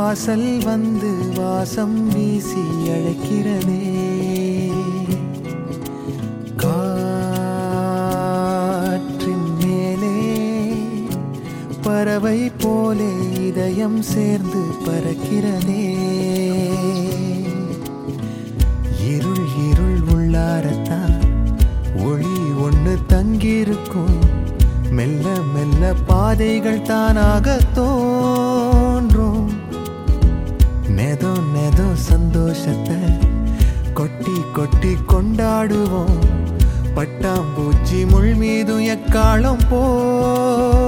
வாசல் வந்து வாசம் வீசி அழைக்கிறதே காற்றின் மேலே பறவை போலே இதயம் சேர்ந்து பறக்கிறதே இருள் இருள் உள்ளாரத்தான் ஒளி ஒண்ணு தங்கியிருக்கும் மெல்ல மெல்ல பாதைகள் தானாக தோன்றும் நெதோ நெதோ சந்தோஷத்தை கொட்டி கொட்டி கொண்டாடுவோம் பட்டாம்பூச்சி முள் மீது எக்காலம் போ